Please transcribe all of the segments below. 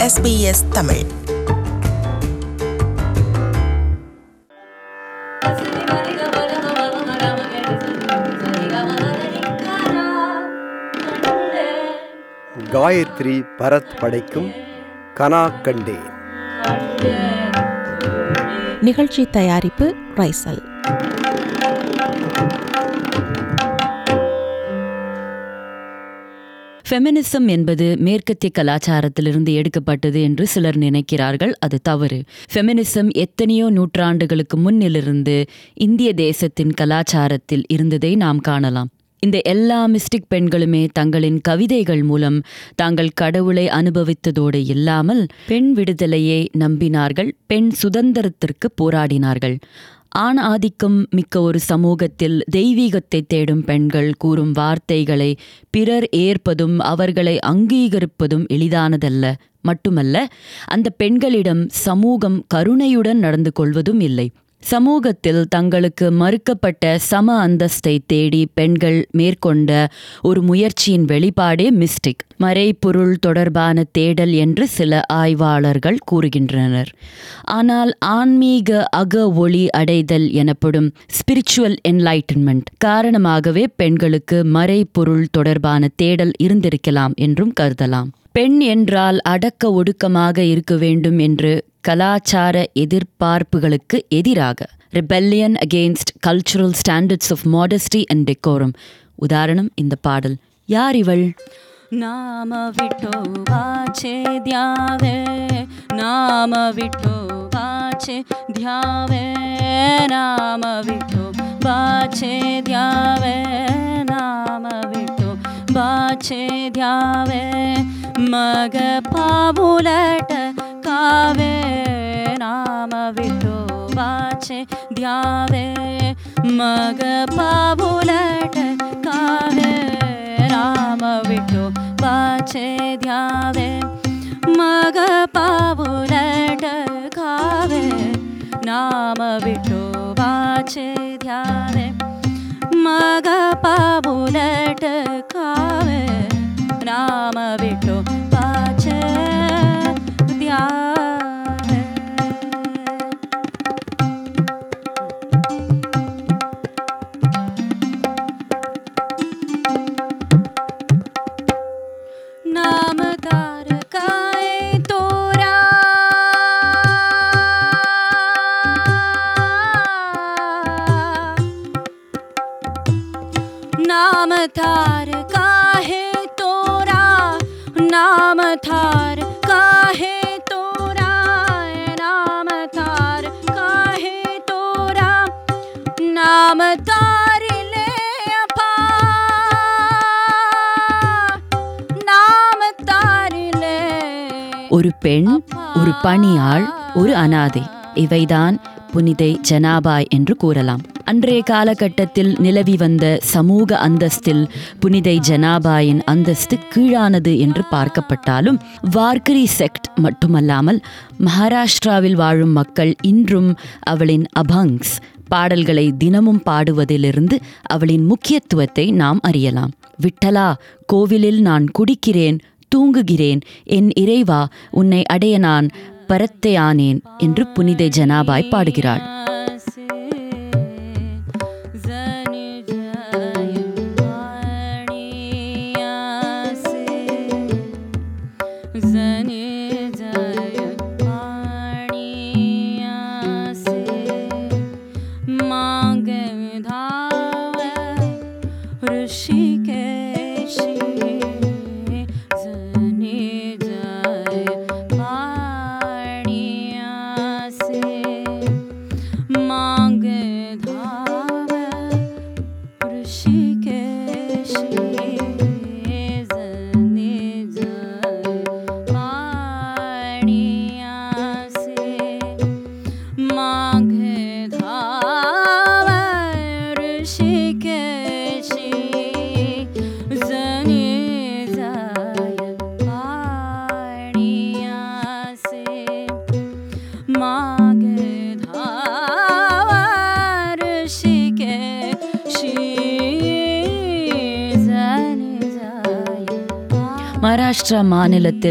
SBS Tamil Gayatri Bharat படைக்கும் கனா கண்டேன் நிகழ்ச்சி தயாரிப்பு ரைசல் ஃபெமினிசம் என்பது மேற்கத்திய கலாச்சாரத்திலிருந்து எடுக்கப்பட்டது என்று சிலர் நினைக்கிறார்கள் அது தவறு ஃபெமினிசம் எத்தனையோ நூற்றாண்டுகளுக்கு முன்னிலிருந்து இந்திய தேசத்தின் கலாச்சாரத்தில் இருந்ததை நாம் காணலாம் இந்த எல்லா மிஸ்டிக் பெண்களுமே தங்களின் கவிதைகள் மூலம் தாங்கள் கடவுளை அனுபவித்ததோடு இல்லாமல் பெண் விடுதலையை நம்பினார்கள் பெண் சுதந்திரத்திற்கு போராடினார்கள் ஆண் ஆதிக்கம் மிக்க ஒரு சமூகத்தில் தெய்வீகத்தை தேடும் பெண்கள் கூறும் வார்த்தைகளை பிறர் ஏற்பதும் அவர்களை அங்கீகரிப்பதும் எளிதானதல்ல மட்டுமல்ல அந்த பெண்களிடம் சமூகம் கருணையுடன் நடந்து கொள்வதும் இல்லை சமூகத்தில் தங்களுக்கு மறுக்கப்பட்ட சம அந்தஸ்தை தேடி பெண்கள் மேற்கொண்ட ஒரு முயற்சியின் வெளிப்பாடே மிஸ்டிக் மறைபொருள் தொடர்பான தேடல் என்று சில ஆய்வாளர்கள் கூறுகின்றனர் ஆனால் ஆன்மீக அக ஒளி அடைதல் எனப்படும் ஸ்பிரிச்சுவல் என்லைட்டன்மெண்ட் காரணமாகவே பெண்களுக்கு மறைபொருள் தொடர்பான தேடல் இருந்திருக்கலாம் என்றும் கருதலாம் பெண் என்றால் அடக்க ஒடுக்கமாக இருக்க வேண்டும் என்று கலாச்சார எதிர்பார்ப்புகளுக்கு எதிராக rebellion against cultural standards of modesty and decorum உதாரணம் இந்த பாடல் யார் இவள் ನಾಮ ಬಿಟ್ಟು ವಾಚೆ ದ್ಯಾವೆ ನಾಮ ಬಿಟ್ಟು ವಾಚೆ ದ್ಯಾವೆ ನಾಮ ಬಿಟ್ಟು ವಾಚೆ ದ್ಯಾವೆ ನಾಮ ಬಿಟ್ಟು ವಾಚೆ ದ್ಯಾವೆ ಮಗ ಪಾವುಲಟ ಕಾವೆ ನಾಮ ಬಿಟ್ಟು ವಾಚೆ ದ್ಯಾವೆ ಮಗ ಪಾವುಲಟ ಕಾವೆ ರಾಮ ಬಿಟ್ಟು ಬಾಚೆ ದ್ಯಾವೆ ಮಗ ಪಾವುಲಟ ಕಾವೆ ನಾಮ ಬಿಟ್ಟು ಬಾಚೆ ದ್ಯಾವೆ ಮಗ ಪಾವುಲಟ ಕಾವೆ ನಾಮ ಬಿಟ್ಟು ಬಾಚೆ ದ್ಯಾವೆ नाम तारकाए तोरा नाम थार काहे तोरा नाम थार काहे तोरा नाम थार काहे तोरा नाम तार ले अपा नाम तार ले ஒரு பெண் ஒரு பணியாள் ஒரு அனாதை இவைதான் புனிதை ஜனாபாய் என்று கூறலாம் அன்றைய காலகட்டத்தில் நிலவி வந்த சமூக அந்தஸ்தில் புனிதை ஜனாபாயின் அந்தஸ்து கீழானது என்று பார்க்கப்பட்டாலும் வார்கரி செக்ட் மட்டுமல்லாமல் மகாராஷ்டிராவில் வாழும் மக்கள் இன்றும் அவளின் அபங்ஸ் பாடல்களை தினமும் பாடுவதிலிருந்து அவளின் முக்கியத்துவத்தை நாம் அறியலாம் விட்டலா கோவிலில் நான் குடிக்கிறேன் தூங்குகிறேன் என் இறைவா உன்னை அடைய நான் பரத்தையானேன் என்று புனித ஜனாபாய் பாடுகிறாள் ऋषिकेशी जने जाय पाणिया से मांग धाव ऋषिकेशी जने जाय पाणिया से माघ धाव ऋषिकेशी जने जाय पाणिया से माघ धाव ऋषिकेशी जने जाय மகாராஷ்டிரா மாநிலத்தில்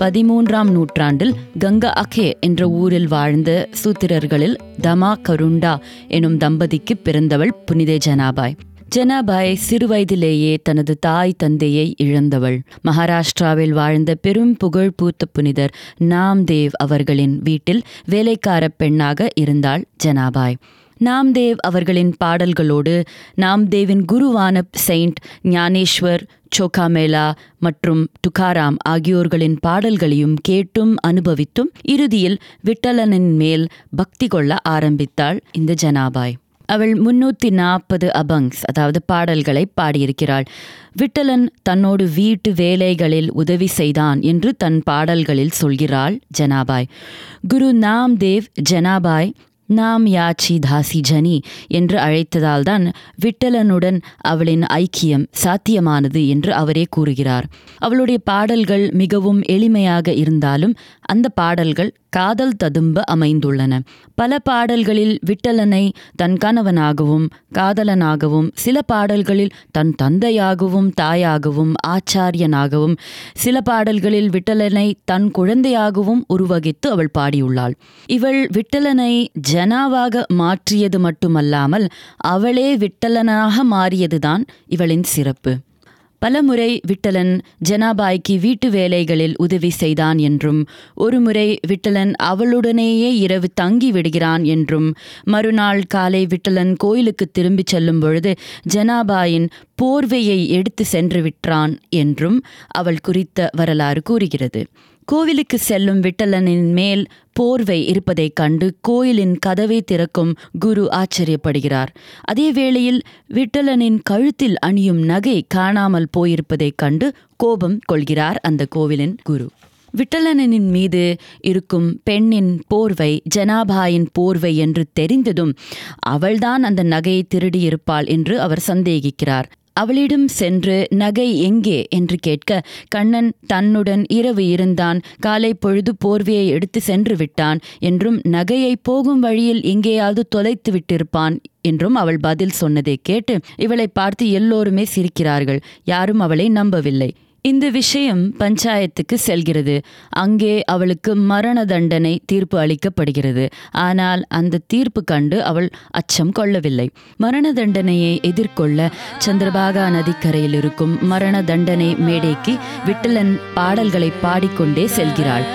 பதிமூன்றாம் நூற்றாண்டில் கங்கா அகே என்ற ஊரில் வாழ்ந்த சூத்திரர்களில் தமா கருண்டா எனும் தம்பதிக்கு பிறந்தவள் புனித ஜனாபாய் ஜனாபாய் சிறுவயதிலேயே தனது தாய் தந்தையை இழந்தவள் மகாராஷ்டிராவில் வாழ்ந்த பெரும் புகழ் பூத்த புனிதர் நாம்தேவ் அவர்களின் வீட்டில் வேலைக்கார பெண்ணாக இருந்தாள் ஜனாபாய் நாம்தேவ் அவர்களின் பாடல்களோடு நாம்தேவின் குருவான செயின்ட் ஞானேஸ்வர் சோகாமேலா மற்றும் துகாராம் ஆகியோர்களின் பாடல்களையும் கேட்டும் அனுபவித்தும் இறுதியில் விட்டலனின் மேல் பக்தி கொள்ள ஆரம்பித்தாள் இந்த ஜனாபாய் அவள் முன்னூத்தி நாற்பது அபங்ஸ் அதாவது பாடல்களை பாடியிருக்கிறாள் விட்டலன் தன்னோடு வீட்டு வேலைகளில் உதவி செய்தான் என்று தன் பாடல்களில் சொல்கிறாள் ஜனாபாய் குரு நாம்தேவ் ஜனாபாய் நாம் யாச்சி தாசி ஜனி என்று அழைத்ததால்தான் விட்டலனுடன் அவளின் ஐக்கியம் சாத்தியமானது என்று அவரே கூறுகிறார் அவளுடைய பாடல்கள் மிகவும் எளிமையாக இருந்தாலும் அந்த பாடல்கள் காதல் ததும்ப அமைந்துள்ளன பல பாடல்களில் விட்டலனை தன் கணவனாகவும் காதலனாகவும் சில பாடல்களில் தன் தந்தையாகவும் தாயாகவும் ஆச்சாரியனாகவும் சில பாடல்களில் விட்டலனை தன் குழந்தையாகவும் உருவகித்து அவள் பாடியுள்ளாள் இவள் விட்டலனை ஜனாவாக மாற்றியது மட்டுமல்லாமல் அவளே விட்டலனாக மாறியதுதான் இவளின் சிறப்பு பலமுறை விட்டலன் ஜனாபாய்க்கு வீட்டு வேலைகளில் உதவி செய்தான் என்றும் ஒருமுறை விட்டலன் அவளுடனேயே இரவு தங்கி விடுகிறான் என்றும் மறுநாள் காலை விட்டலன் கோயிலுக்கு திரும்பிச் செல்லும் பொழுது ஜனாபாயின் போர்வையை எடுத்து சென்று விட்டான் என்றும் அவள் குறித்த வரலாறு கூறுகிறது கோவிலுக்கு செல்லும் விட்டலனின் மேல் போர்வை இருப்பதைக் கண்டு கோயிலின் கதவை திறக்கும் குரு ஆச்சரியப்படுகிறார் அதே வேளையில் விட்டலனின் கழுத்தில் அணியும் நகை காணாமல் போயிருப்பதைக் கண்டு கோபம் கொள்கிறார் அந்த கோவிலின் குரு விட்டலனின் மீது இருக்கும் பெண்ணின் போர்வை ஜனாபாயின் போர்வை என்று தெரிந்ததும் அவள்தான் அந்த நகையை திருடியிருப்பாள் என்று அவர் சந்தேகிக்கிறார் அவளிடம் சென்று நகை எங்கே என்று கேட்க கண்ணன் தன்னுடன் இரவு இருந்தான் காலை பொழுது போர்வையை எடுத்து சென்று விட்டான் என்றும் நகையை போகும் வழியில் எங்கேயாவது தொலைத்து விட்டிருப்பான் என்றும் அவள் பதில் சொன்னதை கேட்டு இவளை பார்த்து எல்லோருமே சிரிக்கிறார்கள் யாரும் அவளை நம்பவில்லை இந்த விஷயம் பஞ்சாயத்துக்கு செல்கிறது அங்கே அவளுக்கு மரண தண்டனை தீர்ப்பு அளிக்கப்படுகிறது ஆனால் அந்த தீர்ப்பு கண்டு அவள் அச்சம் கொள்ளவில்லை மரண தண்டனையை எதிர்கொள்ள சந்திரபாகா நதிக்கரையில் இருக்கும் மரண தண்டனை மேடைக்கு விட்டலன் பாடல்களை பாடிக்கொண்டே செல்கிறாள்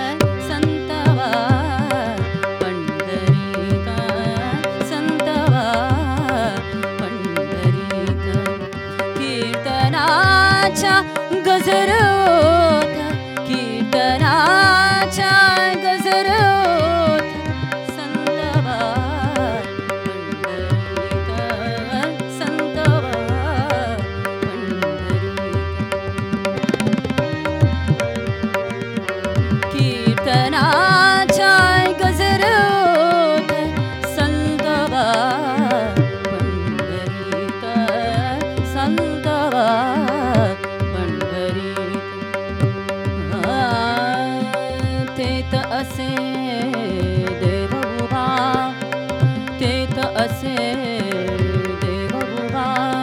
संतवा पंढरीका संतवा पंढरीका कीर्तनाचा गजर होता कीर्तनाचा गजर होता संतवा पंढरीका संतवा पंढरीका कीर्तनाचा गजर होता संतवा पंढरीका संतवा पंढरीका तेत असे देव उभा तेत असे देव उभा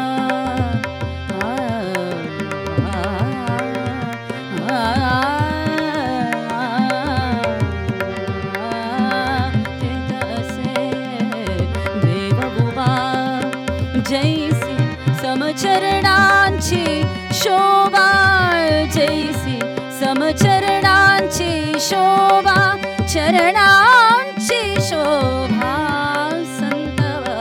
तेत असे देव उभा जैसी समचरणांची शोभा जैसी समचरणांची शोभा चरणांची शोभा संतवा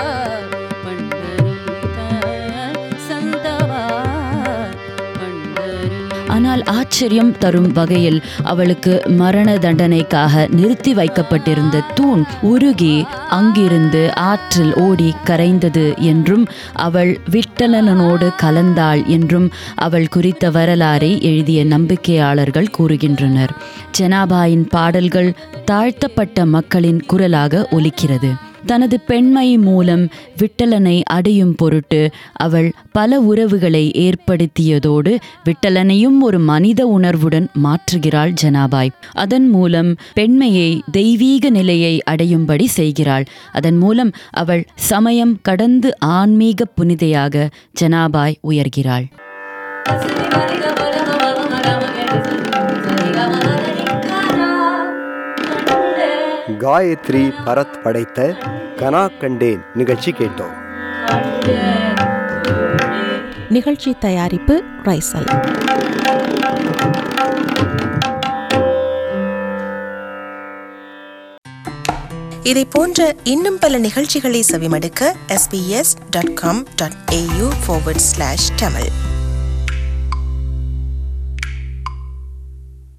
पंढरीका संतवा पंढरी ஆனால் ஆச்சரியம் தரும் வகையில் அவளுக்கு மரண தண்டனைக்காக நிறுத்தி வைக்கப்பட்டிருந்த தூண் உருகி அங்கிருந்து ஆற்றில் ஓடி கரைந்தது என்றும் அவள் விட்டலனோடு கலந்தாள் என்றும் அவள் குறித்த வரலாறை எழுதிய நம்பிக்கையாளர்கள் கூறுகின்றனர் ஜனாபாயின் பாடல்கள் தாழ்த்தப்பட்ட மக்களின் குரலாக ஒலிக்கிறது தனது பெண்மை மூலம் விட்டலனை அடையும் பொருட்டு அவள் பல உறவுகளை ஏற்படுத்தியதோடு விட்டலனையும் ஒரு மனித உணர்வுடன் மாற்றுகிறாள் ஜனாபாய் அதன் மூலம் பெண்மையை தெய்வீக நிலையை அடையும்படி செய்கிறாள் அதன் மூலம் அவள் சமயம் கடந்து ஆன்மீக புனிதையாக Janabai உயர்கிறாள் Sari ga ma ga ma ga ma ga ma ga ma ga ma ga ma ga ma ga ma ga Gayatri Bharat படைத்த கனா கண்டேன் நிகழ்ச்சி கேட்டோம் நிகழ்ச்சி தயாரிப்பு ரைசல் இதை போன்ற இன்னும் பல நிகழ்ச்சிகளை செவிமடுக்க sbs.com.au forward slash tamil